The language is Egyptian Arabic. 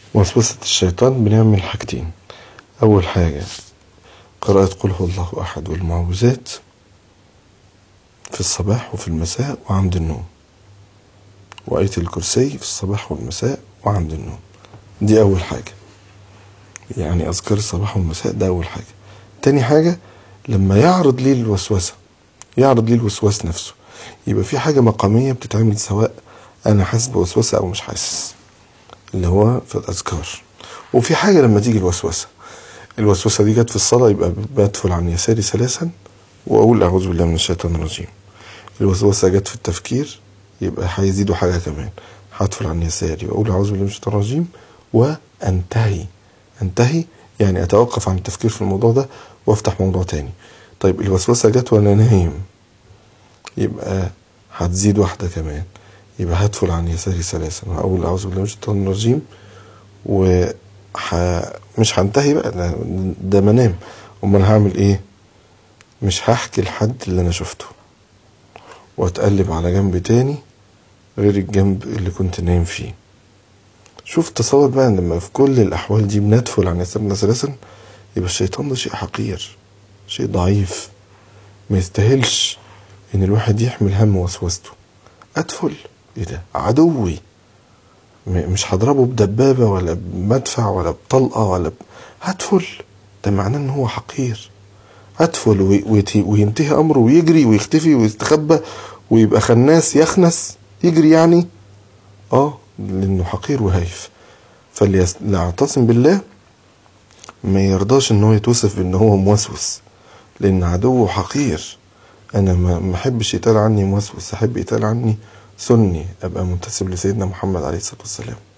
وسوسة الشيطان بنعمل حاجتين أول حاجة قراءة قل هو الله أحد والمعوذات في الصباح وفي المساء وعند النوم وآية الكرسي في الصباح والمساء وعند النوم دي أول حاجة يعني أذكار الصباح والمساء ده أول حاجة تاني حاجة لما يعرض لي الوسوسة يعرض لي الوسواس نفسه يبقى في حاجة مقامية بتتعمل سواء أنا حاسس بوسوسة أو مش حاسس اللي هو في الأذكار وفي حاجة لما تيجي الوسوسة الوسوسة دي جت في الصلاة يبقى بدفل عن يساري ثلاثا وأقول أعوذ بالله من الشيطان الرجيم الوسوسة جت في التفكير يبقى هيزيدوا حاجة كمان هدفل عن يساري وأقول أعوذ بالله من الشيطان الرجيم وأنتهي أنتهي يعني أتوقف عن التفكير في الموضوع ده وأفتح موضوع تاني طيب الوسوسة جت وأنا نايم يبقى هتزيد واحدة كمان يبقى هدفل عن يساري ثلاثا وأقول أعوذ بالله من الشيطان الرجيم و ح... مش هنتهي بقى ده, ده منام امال هعمل ايه مش هحكي لحد اللي انا شفته واتقلب على جنب تاني غير الجنب اللي كنت نايم فيه شوف تصور بقى لما في كل الاحوال دي بندفل عن يسارنا ثلاثا يبقى الشيطان ده شيء حقير شيء ضعيف ما يستاهلش ان الواحد يحمل هم وسوسته ادفل ايه ده عدوي مش هضربه بدبابة ولا بمدفع ولا بطلقة ولا ب... هدفل ده معناه ان هو حقير هدفل وينتهي امره ويجري ويختفي ويستخبى ويبقى خناس يخنس يجري يعني اه لانه حقير وهايف فاللي يعتصم بالله ما يرضاش ان هو يتوصف بان هو موسوس لان عدوه حقير انا ما احبش يتقال عني موسوس احب يتقال عني سني ابقى منتسب لسيدنا محمد عليه الصلاه والسلام